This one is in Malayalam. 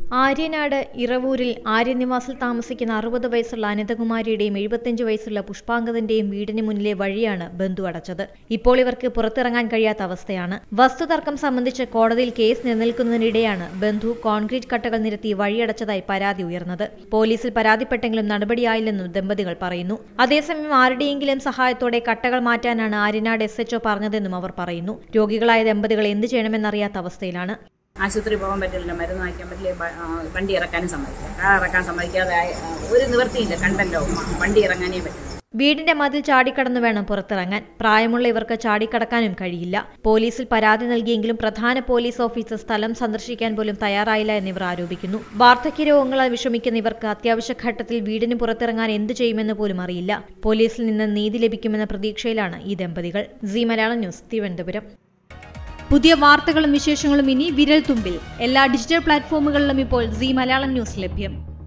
ആര്യനാട് ഇറവൂരിൽ ആര്യനിവാസിൽ താമസിക്കുന്ന അറുപത് വയസ്സുള്ള അനന്തകുമാരിയുടെയും എഴുപത്തിയഞ്ച് വയസ്സുള്ള പുഷ്പാങ്കദന്റെയും വീടിന് മുന്നിലെ വഴിയാണ് ബന്ധു അടച്ചത് ഇപ്പോൾ ഇവർക്ക് പുറത്തിറങ്ങാൻ കഴിയാത്ത അവസ്ഥയാണ് വസ്തുതർക്കം സംബന്ധിച്ച് കോടതിയിൽ കേസ് നിലനിൽക്കുന്നതിനിടെയാണ് ബന്ധു കോൺക്രീറ്റ് കട്ടകൾ നിരത്തി വഴിയടച്ചതായി പരാതി ഉയർന്നത് പോലീസിൽ പരാതിപ്പെട്ടെങ്കിലും നടപടിയായില്ലെന്നും ദമ്പതികൾ പറയുന്നു അതേസമയം ആരുടെയെങ്കിലും സഹായത്തോടെ കട്ടകൾ മാറ്റാനാണ് ആര്യനാട് എസ് എച്ച്ഒ പറഞ്ഞതെന്നും അവർ പറയുന്നു രോഗികളായ ദമ്പതികൾ എന്ത് ചെയ്യണമെന്നറിയാത്ത അവസ്ഥയിലാണ് ആശുപത്രി പോകാൻ പറ്റില്ല മരുന്ന് വാങ്ങിക്കാൻ പറ്റില്ല ബ- ആ, വണ്ടി ഇറക്കാനും സമ്മതിക്കില്ല കാർ ഇറക്കാൻ സമ്മതിക്കാതെ ആയി- ആ, ഒരു നിവൃത്തിയില്ല കണ്ടല്ലോ മ- വണ്ടി ഇറങ്ങാനേ പറ്റില്ല വീടിന്റെ മതിൽ ചാടിക്കടന്നു വേണം പുറത്തിറങ്ങാൻ പ്രായമുള്ള ഇവർക്ക് ചാടിക്കടക്കാനും കഴിയില്ല പോലീസിൽ പരാതി നൽകിയെങ്കിലും പ്രധാന പോലീസ് ഓഫീസർ സ്ഥലം സന്ദർശിക്കാൻ പോലും തയ്യാറായില്ല എന്നിവർ ആരോപിക്കുന്നു വാർദ്ധക്യ രോഗങ്ങളാൽ വിഷമിക്കുന്ന ഇവർക്ക് അത്യാവശ്യ ഘട്ടത്തിൽ വീടിന് പുറത്തിറങ്ങാൻ എന്തു ചെയ്യുമെന്ന് പോലും അറിയില്ല പോലീസിൽ നിന്ന് നീതി ലഭിക്കുമെന്ന പ്രതീക്ഷയിലാണ് ഈ ദമ്പതികൾ സി മലയാളം ന്യൂസ് തിരുവനന്തപുരം പുതിയ വാർത്തകളും വിശേഷങ്ങളും ഇനി വിരൽ തുമ്പിൽ എല്ലാ ഡിജിറ്റൽ പ്ലാറ്റ്ഫോമുകളിലും ഇപ്പോൾ സി മലയാളം ന്യൂസ് ലഭ്യം